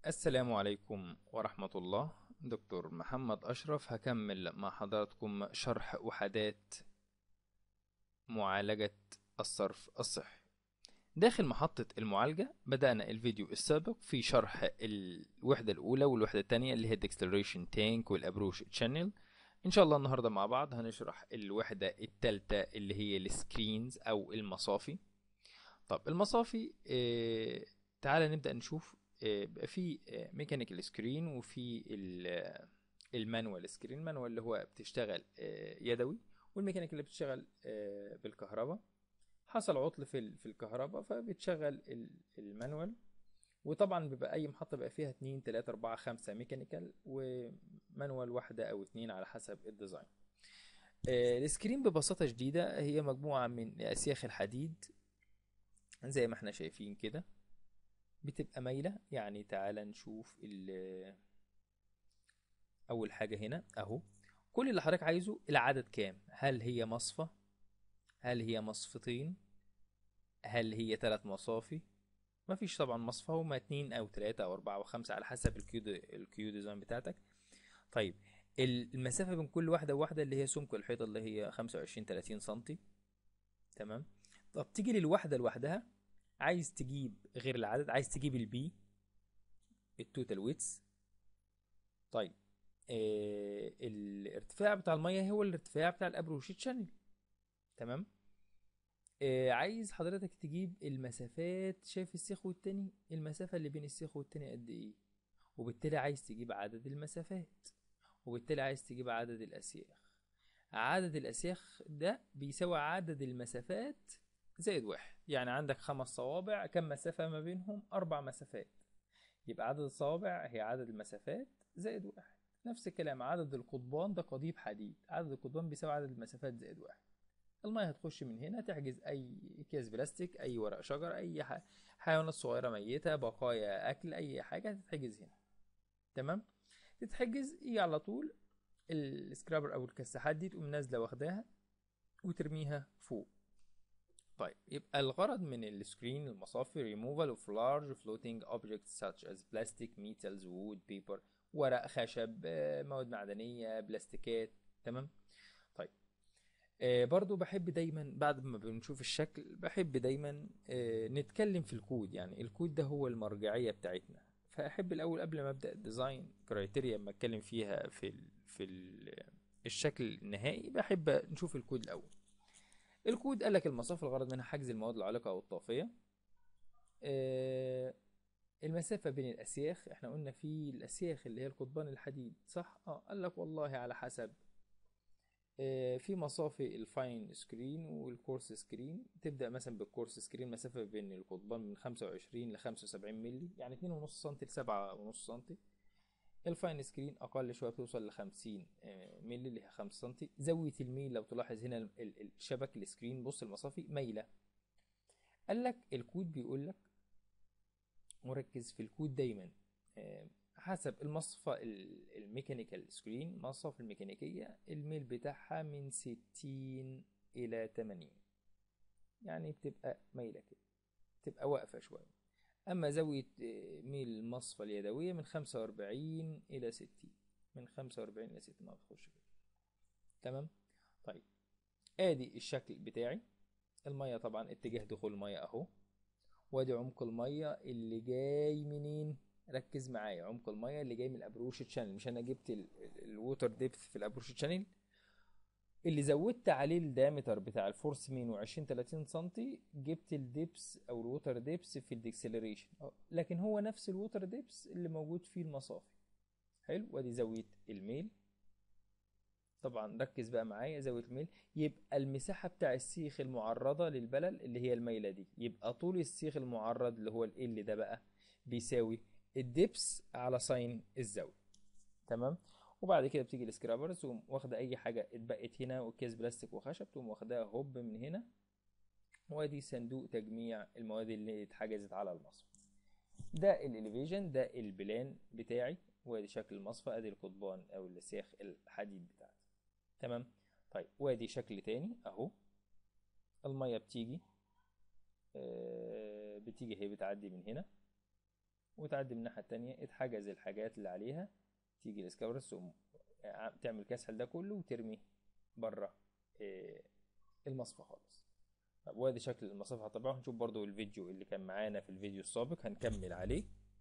السلام عليكم ورحمة الله دكتور محمد أشرف هكمل مع حضراتكم شرح وحدات معالجة الصرف الصحي داخل محطة المعالجة بدأنا الفيديو السابق في شرح الوحدة الأولى والوحدة الثانية اللي هي Dextleration Tank والأبروش Channel إن شاء الله النهاردة مع بعض هنشرح الوحدة الثالثة اللي هي السكرينز أو المصافي طب المصافي آه تعالى نبدأ نشوف آه بقى في ميكانيكال سكرين وفي المانوال سكرين المانوال اللي هو بتشتغل آه يدوي والميكانيكال اللي بتشتغل آه بالكهرباء حصل عطل في في الكهرباء فبتشغل المانوال وطبعا بيبقى اي محطة بقى فيها اتنين تلاتة اربعة خمسة ميكانيكال ومانوال واحدة او اتنين على حسب الديزاين آه السكرين ببساطة شديدة هي مجموعة من اسياخ الحديد زي ما احنا شايفين كده بتبقى مايلة يعني تعالى نشوف اول حاجة هنا اهو كل اللي حضرتك عايزه العدد كام هل هي مصفى هل هي مصفتين هل هي ثلاث مصافي مفيش طبعا مصفى هما اتنين او تلاتة او اربعة او خمسة على حسب الكيو الكيو ديزاين بتاعتك طيب المسافة بين كل واحدة وواحدة اللي هي سمك الحيطة اللي هي خمسة وعشرين تلاتين سنتي تمام طب تيجي للواحدة لوحدها عايز تجيب غير العدد عايز تجيب البي التوتال ويتس طيب آه الارتفاع بتاع المية هو الارتفاع بتاع الابروشيت شانل تمام آه عايز حضرتك تجيب المسافات شايف السيخ والتاني المسافة اللي بين السيخ والتاني قد ايه وبالتالي عايز تجيب عدد المسافات وبالتالي عايز تجيب عدد الاسياخ عدد الاسياخ ده بيساوي عدد المسافات زائد واحد يعني عندك خمس صوابع كم مسافة ما بينهم أربع مسافات يبقى عدد الصوابع هي عدد المسافات زائد واحد نفس الكلام عدد القضبان ده قضيب حديد عدد القضبان بيساوي عدد المسافات زائد واحد المية هتخش من هنا تحجز أي أكياس بلاستيك أي ورق شجر أي حيوانات صغيرة ميتة بقايا أكل أي حاجة تتحجز هنا تمام تتحجز يجي على طول السكرابر أو الكساحات دي تقوم نازلة واخداها وترميها فوق طيب يبقى الغرض من السكرين المصافي removal of large floating objects such as plastic, metals, wood, paper ورق خشب مواد معدنية بلاستيكات تمام طيب آه برضو بحب دايما بعد ما بنشوف الشكل بحب دايما آه نتكلم في الكود يعني الكود ده هو المرجعية بتاعتنا فأحب الأول قبل ما أبدأ الديزاين كرايتيريا ما أتكلم فيها في ال في ال الشكل النهائي بحب نشوف الكود الأول الكود قال لك المصافي الغرض منها حجز المواد العالقة أو الطافية آه المسافة بين الأسياخ احنا قلنا في الأسياخ اللي هي القضبان الحديد صح؟ اه قال لك والله على حسب آه في مصافي الفاين سكرين والكورس سكرين تبدأ مثلا بالكورس سكرين مسافة بين القضبان من خمسة وعشرين لخمسة وسبعين ملي يعني اتنين ونص سنتي لسبعة ونص سنتي الفاين سكرين اقل شويه بتوصل ل 50 مللي اللي هي 5 سم زاويه الميل لو تلاحظ هنا الشبك السكرين بص المصافي مايله قال لك الكود بيقول لك مركز في الكود دايما حسب المصفى الميكانيكال سكرين مصفى الميكانيكيه الميل بتاعها من 60 الى 80 يعني بتبقى مايله كده تبقى واقفه شويه أما زاوية ميل المصفى اليدوية من خمسة وأربعين إلى ستين من خمسة وأربعين إلى ستين ما بتخش كده تمام طيب آدي الشكل بتاعي المية طبعا اتجاه دخول المية أهو وادي عمق المية اللي جاي منين ركز معايا عمق المية اللي جاي من الأبروش تشانل مش أنا جبت الووتر ديبث في الأبروش تشانل اللي زودت عليه الدايمتر بتاع الفورس مين وعشرين تلاتين سنتي جبت الديبس او الووتر ديبس في الديكسلريشن لكن هو نفس الووتر ديبس اللي موجود فيه المصافي حلو وادي زاوية الميل طبعا ركز بقى معايا زاوية الميل يبقى المساحة بتاع السيخ المعرضة للبلل اللي هي الميلة دي يبقى طول السيخ المعرض اللي هو ال ده بقى بيساوي الديبس على ساين الزاوية تمام وبعد كده بتيجي السكرابرز تقوم واخده اي حاجه اتبقت هنا وكيس بلاستيك وخشب تقوم واخداها هوب من هنا وادي صندوق تجميع المواد اللي اتحجزت على المصفى ده الاليفيجن ده البلان بتاعي وادي شكل المصفى ادي القضبان او السياخ الحديد بتاعتي تمام طيب وادي شكل تاني اهو الميه بتيجي آه بتيجي هي بتعدي من هنا وتعدي من الناحيه التانية اتحجز الحاجات اللي عليها تيجي الاسكابرس تقوم ع- تعمل كسح ده كله وترمي بره آه، المصفى خالص طب وادي شكل المصافي على الطبيعة هنشوف برضو الفيديو اللي كان معانا في الفيديو السابق هنكمل عليه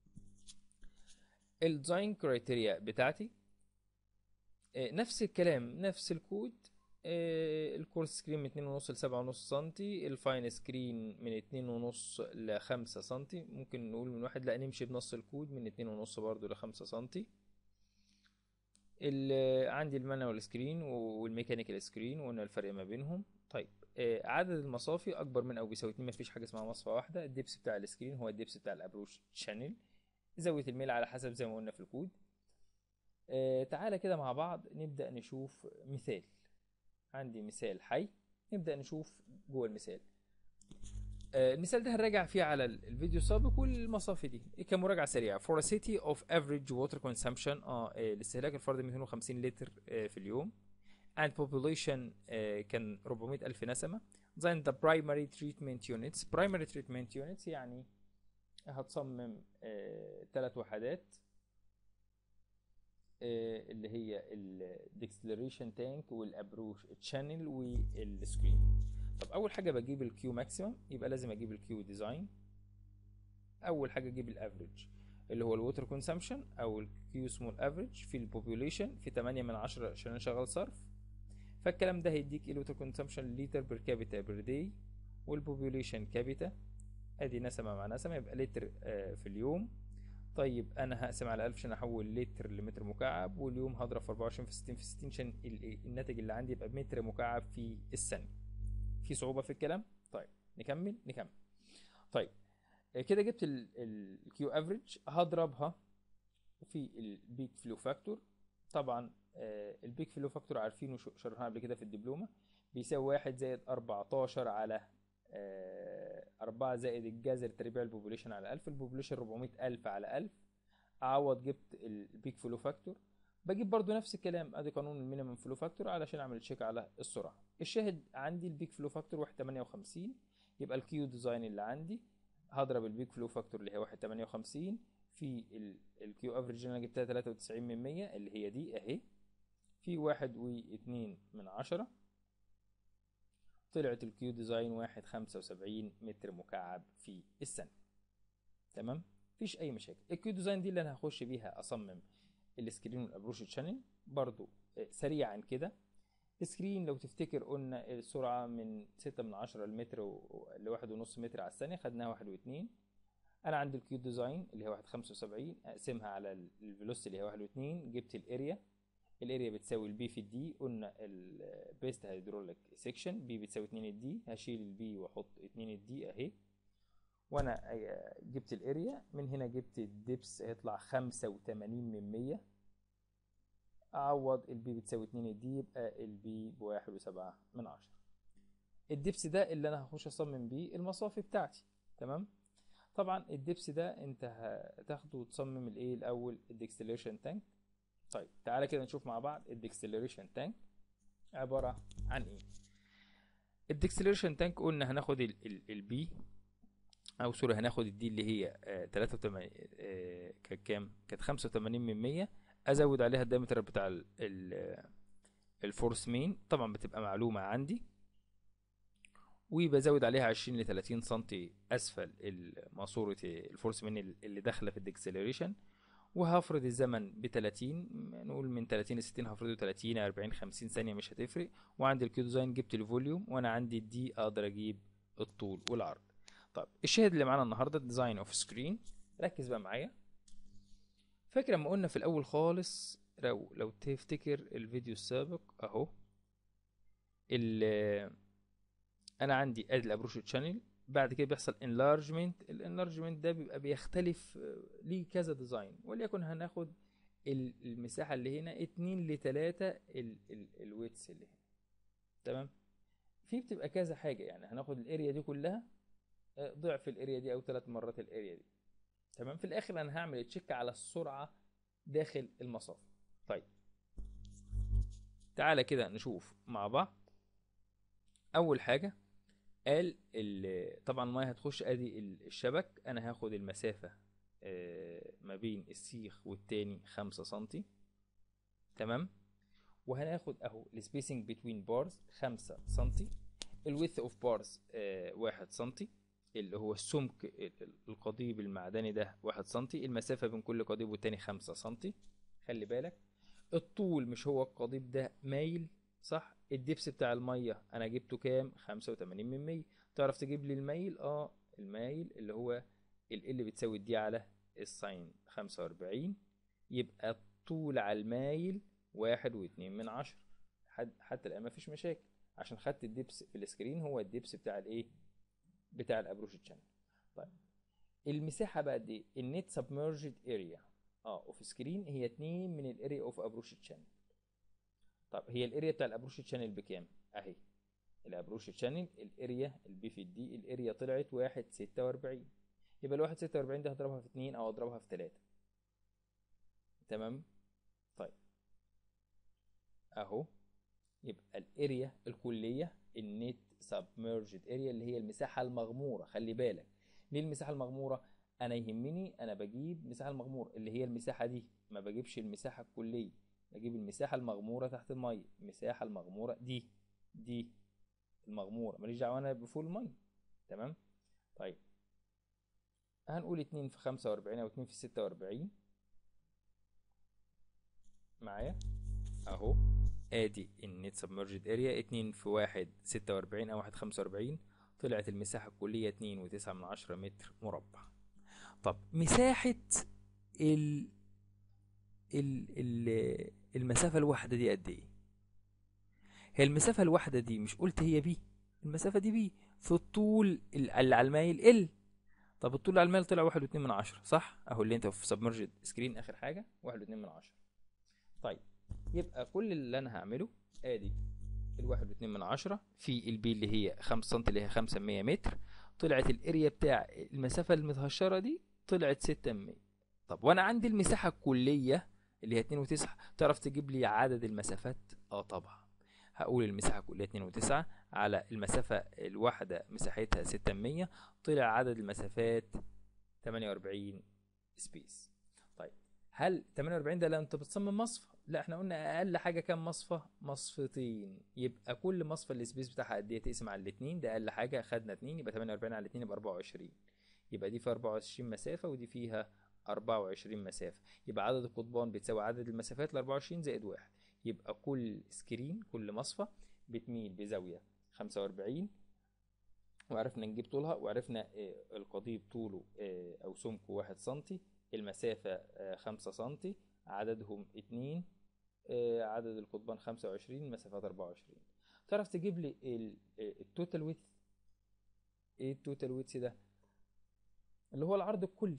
الديزاين كرايتيريا بتاعتي آه، نفس الكلام نفس الكود آه، الكورس سكرين من اتنين ونص لسبعة ونص سنتي الفاين سكرين من اتنين ونص لخمسة سنتي ممكن نقول من واحد لا نمشي بنص الكود من اتنين ونص برضو لخمسة سنتي ال- عندي المانوال سكرين والميكانيكال سكرين وقلنا الفرق ما بينهم طيب آه، عدد المصافي اكبر من او بيساوي اتنين مفيش حاجه اسمها مصفى واحده الدبس بتاع السكرين هو الدبس بتاع الابروش شانل زاويه الميل على حسب زي ما قلنا في الكود آه، تعالى كده مع بعض نبدا نشوف مثال عندي مثال حي نبدا نشوف جوه المثال آه، المثال ده هنراجع فيه على ال- الفيديو السابق والمصافي دي كمراجعه سريعه for a city of average water consumption اه آه، الاستهلاك الفردي 250 لتر آه، في اليوم and population آه، كان 400 ألف نسمة then the primary treatment units primary treatment units يعني هتصمم ثلاث وحدات آه، اللي هي الديكسلريشن تانك والابروش تشانل والسكرين طب اول حاجه بجيب الكيو ماكسيمم يبقى لازم اجيب الكيو ديزاين اول حاجه اجيب الافريج اللي هو الووتر كونسامشن او الكيو سمول افريج في البوبوليشن في 8 من 10 عشان انا شغال صرف فالكلام ده هيديك الووتر كونسامشن لتر بير كابيتا بير داي والبوبوليشن كابيتا ادي نسمه مع نسمه يبقى لتر آه، في اليوم طيب انا هقسم على 1000 عشان احول لتر لمتر مكعب واليوم هضرب في 24 في 60 في 60 عشان ال- ال- الناتج اللي عندي يبقى بمتر مكعب في الثانيه في صعوبه في الكلام طيب نكمل نكمل طيب آه، كده جبت الكيو افريج هضربها في البيك فلو فاكتور طبعا آه، البيك فلو فاكتور عارفينه شو- شرحناه قبل كده في الدبلومه بيساوي واحد زائد 14 على آه، أربعة زائد الجذر تربيع البوبوليشن على ألف البوبوليشن 400 ألف على ألف أعوض جبت البيك فلو فاكتور بجيب برضو نفس الكلام ادي قانون المينيمم فلو فاكتور علشان اعمل تشيك على السرعه الشاهد عندي البيك فلو فاكتور 158 يبقى الكيو ديزاين اللي عندي هضرب البيك فلو فاكتور اللي هي 158 في الكيو افريج اللي انا جبتها 93 من 100 اللي هي دي اهي في واحد واتنين من عشرة طلعت الكيو ديزاين واحد خمسة وسبعين متر مكعب في الثانية تمام مفيش أي مشاكل الكيو ديزاين دي اللي أنا هخش بيها أصمم السكرين والأبروش تشانل برضو آه، سريعا كده السكرين لو تفتكر قلنا السرعة من ستة من عشرة المتر و- لواحد ونص متر على الثانية خدناها واحد واتنين أنا عندي الكيو ديزاين اللي هي واحد خمسة وسبعين أقسمها على الفيلوسيتي اللي هي واحد واتنين جبت الاريا الاريا بتساوي البي في الدي قلنا البيست هيدروليك سيكشن بي بتساوي 2 الدي هشيل البي واحط 2 الدي اهي وانا آه، جبت الاريا من هنا جبت الدبس هيطلع 85 من 100 اعوض البي بتساوي 2 الدي يبقى البي بواحد وسبعة من عشرة الدبس ده اللي انا هخش اصمم بيه المصافي بتاعتي تمام طبعا الدبس ده انت هتاخده وتصمم الايه الاول الديكستليشن تانك طيب تعالى كده نشوف مع بعض الديكستلريشن تانك عبارة عن ايه الديكستلريشن تانك قلنا هناخد البي او سوري هناخد الدي اللي هي آه، 83 آه، كانت كام كانت 85 من 100 ازود عليها الدايمتر بتاع ال- ال- الفورس مين طبعا بتبقى معلومة عندي وبزود عليها 20 ل 30 سنتي اسفل ماسورة الفورس مين اللي داخلة في الديكسلريشن وهفرض الزمن ب 30 نقول من 30 ل 60 هفرضه 30 40 50 ثانيه مش هتفرق وعندي الكيو ديزاين جبت الفوليوم وانا عندي الدي اقدر اجيب الطول والعرض طيب الشاهد اللي معانا النهارده ديزاين اوف سكرين ركز بقى معايا فاكر لما قلنا في الاول خالص لو لو تفتكر الفيديو السابق اهو ال انا عندي ادي الابروش تشانل بعد كده بيحصل انلارجمنت الانلارجمنت ده بيبقى بيختلف آه، ليه كذا ديزاين وليكن هناخد ال- المساحة اللي هنا اتنين لتلاتة الويتس اللي هنا تمام في بتبقى كذا حاجة يعني هناخد الاريا دي كلها آه، ضعف الاريا دي او ثلاث مرات الاريا دي تمام في الاخر انا هعمل تشيك على السرعة داخل المصاف طيب تعالى كده نشوف مع بعض اول حاجة قال ال- طبعا الميه هتخش ادي ال- الشبك انا هاخد المسافه آه، ما بين السيخ والتاني خمسة سنتي تمام وهناخد اهو السبيسنج بتوين بارز خمسة سنتي الويث اوف بارز واحد سنتي اللي هو السمك ال- ال- القضيب المعدني ده واحد سنتي المسافة بين كل قضيب والتاني خمسة سنتي خلي بالك الطول مش هو القضيب ده مايل صح الدبس بتاع المية انا جبته كام خمسة وتمانين من مية تعرف تجيب لي المايل اه المايل اللي هو ال اللي بتساوي دي على الساين خمسة وأربعين يبقى الطول على المايل واحد واتنين من عشرة حد حتى الآن مفيش مشاكل عشان خدت الدبس في السكرين هو الدبس بتاع الايه بتاع الابروش تشانل طيب المساحة بقى قد ايه النت سبمرجد اريا اه اوف سكرين هي اتنين من الاريا اوف ابروش تشانل طب هي الاريا بتاع الابروش تشانل بكام اهي الابروش تشانل الاريا البي في الدي الاريا طلعت واحد ستة واربعين يبقى الواحد ستة واربعين ده هضربها في اتنين او اضربها في تلاتة تمام طيب اهو يبقى الاريا الكلية النت سبمرجد اريا اللي هي المساحة المغمورة خلي بالك ليه المساحة المغمورة انا يهمني انا بجيب المساحة المغمورة اللي هي المساحة دي ما بجيبش المساحة الكلية بجيب المساحة المغمورة تحت المية المساحة المغمورة دي دي المغمورة ماليش دعوة انا بفول مية تمام طيب هنقول اتنين في خمسة واربعين او اتنين في ستة واربعين معايا اهو ادي النت سبمرجد اريا اتنين في واحد ستة واربعين او واحد خمسة واربعين طلعت المساحة الكلية اتنين وتسعة من عشرة متر مربع طب مساحة ال ال ال المسافة الواحدة دي قد ايه هي المسافة الواحدة دي مش قلت هي بي المسافة دي بي في الطول ال- اللي على المايل ال طب الطول على المايل طلع واحد واتنين من عشرة صح اهو اللي انت في سبمرجد سكرين اخر حاجة واحد واتنين من عشرة طيب يبقى كل اللي انا هعمله ادي الواحد واتنين من عشرة في البي اللي هي خمسة سنتي اللي هي خمسة مية متر طلعت الاريا بتاع المسافة المتهشرة دي طلعت ستة مية طب وانا عندي المساحة الكلية اللي هي اتنين وتسعة تعرف تجيب لي عدد المسافات اه طبعا هقول المساحة الكلية اتنين وتسعة على المسافة الواحدة مساحتها ستة مية طلع عدد المسافات تمانية واربعين سبيس طيب هل 48 ده لو انت بتصمم مصفى لا احنا قلنا اقل حاجه كام مصفى مصفتين يبقى كل مصفى السبيس بتاعها قد ايه تقسم على الاثنين ده اقل حاجه خدنا اتنين يبقى 48 على الاثنين يبقى 24 يبقى دي فيها 24 مسافه ودي فيها 24 مسافه يبقى عدد القضبان بتساوي عدد المسافات ل 24 زائد واحد يبقى كل سكرين كل مصفى بتميل بزاويه 45 وعرفنا نجيب طولها وعرفنا آه، القضيب طوله آه، او سمكه واحد سنتي المسافة آه، خمسة سنتي عددهم اتنين آه، عدد القضبان خمسة وعشرين المسافات أربعة وعشرين تعرف تجيب لي ال- آه، التوتال ويث ايه التوتال ويث ده اللي هو العرض الكلي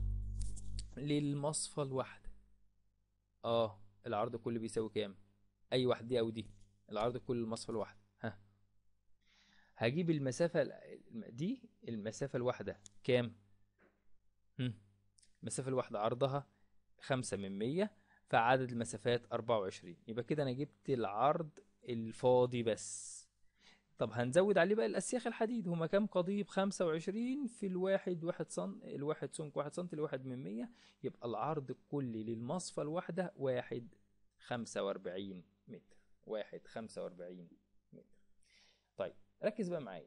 للمصفى الواحدة اه العرض الكلي بيساوي كام اي واحد دي او دي العرض الكلي للمصفى الواحدة ها هجيب المسافة ال- دي المسافة الواحدة كام هم. المسافة الواحدة عرضها خمسة من مية فعدد المسافات أربعة وعشرين يبقى كده أنا جبت العرض الفاضي بس طب هنزود عليه بقى الأسياخ الحديد هما كام قضيب خمسة وعشرين في الواحد واحد سن الواحد سمك واحد سنتي الواحد من مية يبقى العرض الكلي للمصفى الواحدة واحد خمسة وأربعين متر واحد خمسة وأربعين متر طيب ركز بقى معايا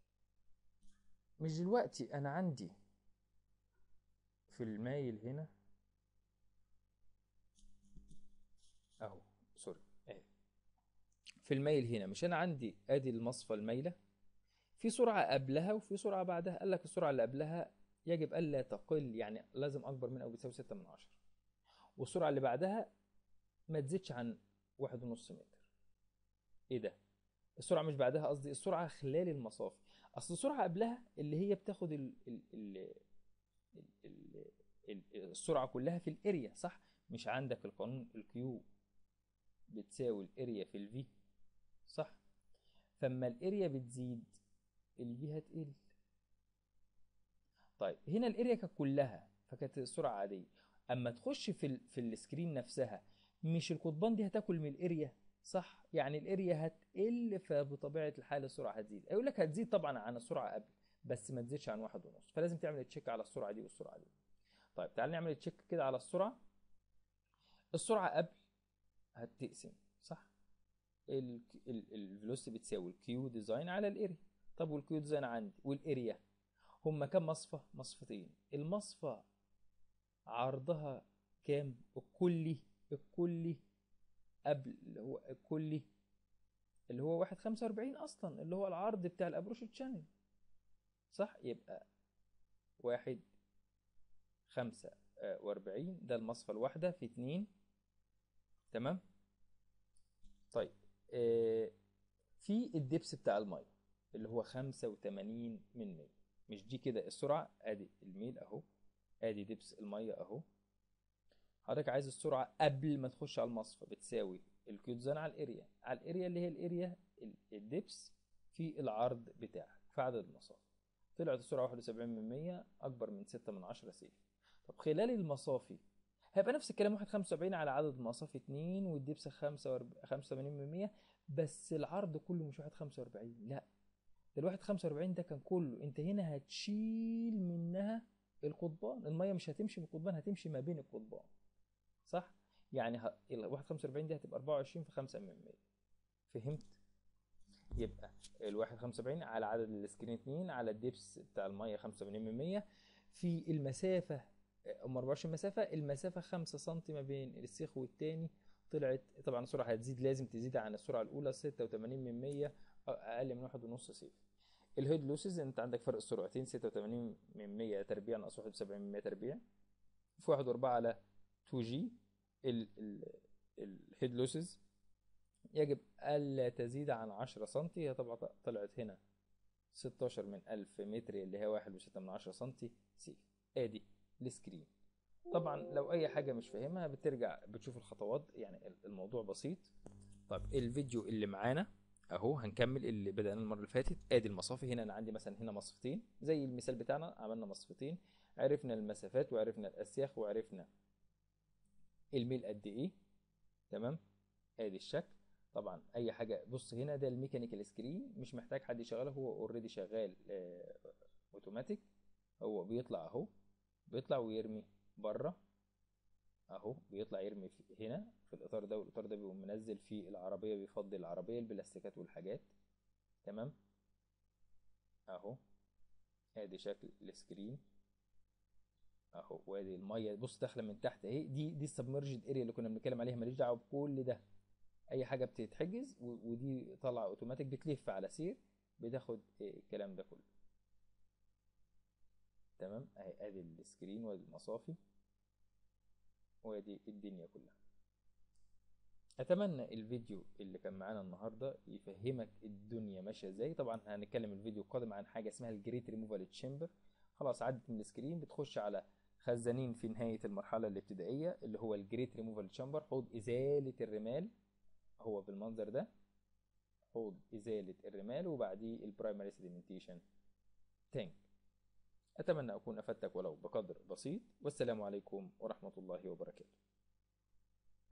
مش دلوقتي أنا عندي في المايل هنا اهو سوري اهي في المايل هنا مش انا عندي ادي المصفى المايله في سرعه قبلها وفي سرعه بعدها قال لك السرعه اللي قبلها يجب الا تقل يعني لازم اكبر من او بتساوي 6 من عشرة والسرعه اللي بعدها ما تزيدش عن واحد ونص متر ايه ده السرعه مش بعدها قصدي السرعه خلال المصافي اصل السرعه قبلها اللي هي بتاخد ال ال ال ال- ال- ال- السرعة كلها في الاريا صح مش عندك القانون الكيو بتساوي الاريا في الفي صح فاما الاريا بتزيد الفي هتقل طيب هنا الاريا كانت كلها فكانت السرعة عادية اما تخش في ال في السكرين نفسها مش القضبان دي هتاكل من الاريا صح يعني الاريا هتقل فبطبيعة الحال السرعة هتزيد يقول لك هتزيد طبعا عن السرعة قبل بس ما تزيدش عن واحد ونص فلازم تعمل تشيك على السرعة دي والسرعة دي طيب تعال نعمل تشيك كده على السرعه السرعه قبل هتقسم صح الفيلوسيتي بتساوي الكيو ديزاين على الاريا طب والكيو ديزاين عندي والاريا هما كام مصفى مصفتين المصفى عرضها كام الكلي الكلي قبل اللي هو الكلي اللي هو واحد خمسة وأربعين أصلا اللي هو العرض بتاع الأبروش تشانل صح يبقى واحد خمسة آه، وأربعين ده المصفى الواحدة في اتنين تمام طيب آه، في الدبس بتاع المية اللي هو خمسة وتمانين من مية مش دي كده السرعة ادي الميل اهو ادي دبس المية اهو حضرتك عايز السرعة قبل ما تخش على المصفى بتساوي الكيوتزان على الاريا على الاريا اللي هي الاريا ال- الدبس في العرض بتاعك في عدد المصافي طلعت السرعة 71 من 100 أكبر من 6 من 10 سيف طب خلال المصافي هيبقى نفس الكلام 1.75 على عدد المصافي 2 والدبس 85 من 100 بس العرض كله مش 1.45 لا ده ال 1.45 ده كان كله انت هنا هتشيل منها القضبان المية مش هتمشي من القضبان هتمشي ما بين القضبان صح يعني ه... ال 1.45 دي هتبقى 24 في 5 من 100 فهمت يبقى ال 1.75 على عدد السكرين 2 على الدبس بتاع المية 85 من 100 في المسافة ام 24 مسافة المسافة 5 سم ما بين السيخ والتاني طلعت طبعا السرعة هتزيد لازم تزيد عن السرعة الأولى 86 من 100 أقل من واحد ونص سيف الهيد لوسز انت عندك فرق السرعتين 86 من 100 تربيع ناقص 71 من 100 تربيع في 1 و4 على 2 جي الهيد لوسز يجب ألا تزيد عن 10 سم هي طبعا طلعت هنا 16 من 1000 متر اللي هي 1.6 من 10 سم سيف ادي السكرين طبعا لو اي حاجه مش فاهمها بترجع بتشوف الخطوات يعني الموضوع بسيط طيب الفيديو اللي معانا اهو هنكمل اللي بدأنا المره اللي فاتت ادي المصافي هنا انا عندي مثلا هنا مصفتين زي المثال بتاعنا عملنا مصفتين عرفنا المسافات وعرفنا الاسياخ وعرفنا الميل قد ايه تمام ادي الشكل طبعا اي حاجه بص هنا ده الميكانيكال سكرين مش محتاج حد يشغله هو اوريدي شغال آه، اوتوماتيك هو بيطلع اهو بيطلع ويرمي بره اهو بيطلع يرمي في هنا في الاطار ده والاطار ده بيقوم منزل في العربيه بيفضي العربيه البلاستيكات والحاجات تمام اهو ادي شكل السكرين اهو وادي الميه بص داخله من تحت اهي دي دي السبمرجد اريا اللي كنا بنتكلم عليها ماليش دعوه بكل ده اي حاجه بتتحجز و- ودي طالعه اوتوماتيك بتلف على سير بتاخد إيه الكلام ده كله تمام اهي ادي السكرين وادي المصافي وادي الدنيا كلها اتمنى الفيديو اللي كان معانا النهارده يفهمك الدنيا ماشيه ازاي طبعا هنتكلم الفيديو القادم عن حاجه اسمها الجريت ريموفال تشامبر خلاص عدت من السكرين بتخش على خزانين في نهايه المرحله الابتدائيه اللي هو الجريت ريموفال تشامبر حوض ازاله الرمال هو بالمنظر ده حوض ازاله الرمال وبعديه البرايمري سيديمنتيشن تانك اتمنى اكون افدتك ولو بقدر بسيط والسلام عليكم ورحمه الله وبركاته